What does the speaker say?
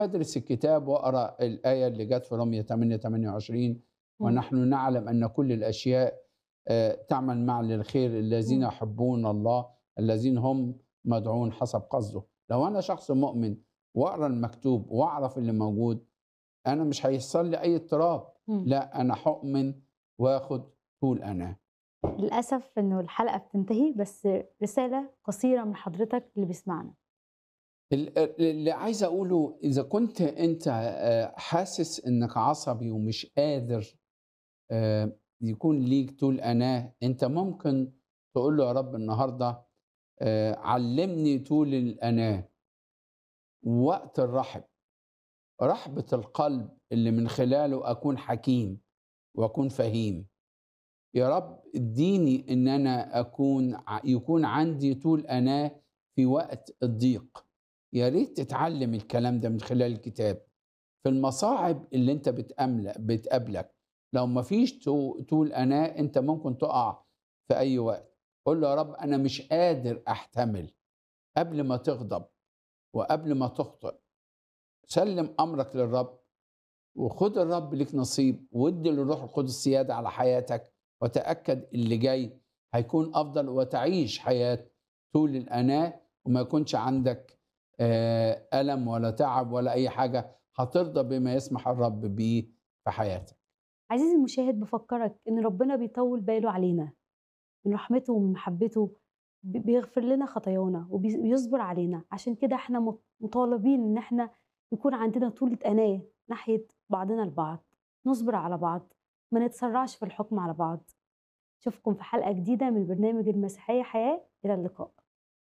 أدرس الكتاب وأقرأ الآية اللي جت في رمية 8 28 إمم. ونحن نعلم أن كل الأشياء آآ تعمل معًا للخير الذين إمم. يحبون الله الذين هم مدعون حسب قصده. لو أنا شخص مؤمن وأقرأ المكتوب وأعرف اللي موجود، أنا مش هيحصل لي أي اضطراب، إمم. لأ أنا هاؤمن وآخد طول أناة. للأسف إنه الحلقة بتنتهي، بس رسالة قصيرة من حضرتك اللي بيسمعنا. ال ال اللي عايز أقوله إذا كنت أنت آآ حاسس إنك عصبي ومش قادر آآ يكون ليك طول أناة، أنت ممكن تقول له يا رب النهارده آآ علمني طول الأناة. وقت الرحب، رحبة القلب اللي من خلاله أكون حكيم وأكون فهيم. يا رب اديني إن أنا أكون ع يكون عندي طول أناة في وقت الضيق. يا ريت تتعلم الكلام ده من خلال الكتاب. في المصاعب اللي أنت بتأمل بتقابلك، لو ما فيش تو طول أناة أنت ممكن تقع في أي وقت. قُل له يا رب أنا مش قادر أحتمل قبل ما تغضب وقبل ما تخطئ. سلِّم أمرك للرب وخُد الرب ليك نصيب وادّي للروح القدس سيادة على حياتك وتأكد اللي جاي هيكون أفضل وتعيش حياة طول الأناة وما يكونش عندك آآ ألم ولا تعب ولا أي حاجة، هترضى بما يسمح الرب بيه في حياتك. عزيزي المشاهد بافكّرك إن ربنا بيطوّل باله علينا، من رحمته ومن محبته ب بيغفر لنا خطايانا وبي بيصبر علينا، عشان كده إحنا م مطالبين إن إحنا يكون عندنا طولة أناة ناحية بعضنا البعض، نصبر على بعض، ما نتسرعش في الحكم على بعض. أشوفكم في حلقة جديدة من برنامج المسيحية حياة، إلى اللقاء.